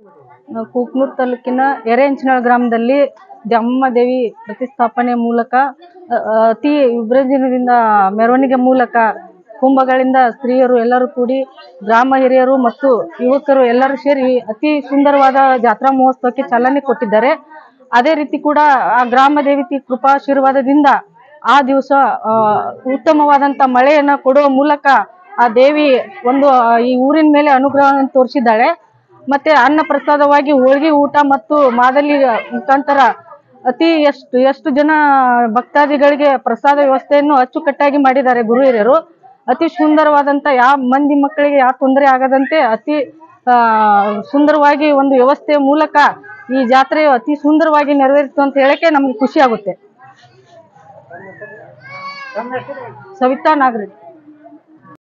ಕೂಕ್ನೂರ್ ತಾಲೂಕಿನ ಎರೆಹಂಚಿನಾಳ ಗ್ರಾಮದಲ್ಲಿ ದ್ಯಾಮಮ್ಮ ದೇವಿ ಪ್ರತಿಷ್ಠಾಪನೆ ಮೂಲಕ ಅ, ಅ, ಅತಿ ವಿಜೃಂಭಣೆಯಿಂದ ಮೆರವಣಿಗೆ ಮೂಲಕ ಕುಂಭಗಳಿಂದ ಸ್ತ್ರೀಯರು ಎಲ್ಲರೂ ಕೂಡಿ ಗ್ರಾಮ ಹಿರಿಯರು ಮತ್ತು ಯುವಕರು ಎಲ್ಲರೂ ಸೇರಿ ಅತಿ ಸುಂದರವಾದ ಜಾತ್ರಾ ಮಹೋತ್ಸವಕ್ಕೆ ಚಾಲನೆ ಕೊಟ್ಟಿದ್ದಾರೆ ಅದೇ ರೀತಿ ಕೂಡ ಆ ಗ್ರಾಮ ದೇವತೆ ಕೃಪಾಶೀರ್ವಾದದಿಂದ ಆ ದಿವಸ ಆ, ಉತ್ತಮವಾದಂತ ಮಳೆಯನ್ನ ಕೊಡುವ ಮೂಲಕ ಆ ದೇವಿ ಒಂದು ಆ, ಈ ಊರಿನ ಮೇಲೆ ಅನುಗ್ರಹವನ್ನು ತೋರಿಸಿದ್ದಾಳೆ ಮತ್ತೆ ಅನ್ನ ಪ್ರಸಾದವಾಗಿ ಹೋಳಿಗೆ ಊಟ ಮತ್ತು ಮಾದಲಿ ಮುಖಾಂತರ ಅತಿ ಎಷ್ಟು ಎಷ್ಟು ಜನ ಭಕ್ತಾದಿಗಳಿಗೆ ಪ್ರಸಾದ ವ್ಯವಸ್ಥೆಯನ್ನು ಅಚ್ಚುಕಟ್ಟಾಗಿ ಮಾಡಿದ್ದಾರೆ ಗುರು ಹಿರಿಯರು ಅತಿ ಸುಂದರವಾದಂತ ಯಾವ ಮಂದಿ ಮಕ್ಕಳಿಗೆ ಯಾವ ತೊಂದರೆ ಆಗದಂತೆ ಅತಿ ಆ, ಸುಂದರವಾಗಿ ಒಂದು ವ್ಯವಸ್ಥೆಯ ಮೂಲಕ ಈ ಜಾತ್ರೆಯು ಅತಿ ಸುಂದರವಾಗಿ ನೆರವೇರಿತು ಅಂತ ಹೇಳಕ್ಕೆ ನಮ್ಗೆ ಖುಷಿ ಆಗುತ್ತೆ ಸವಿತಾ ನಾಗರಿಕ್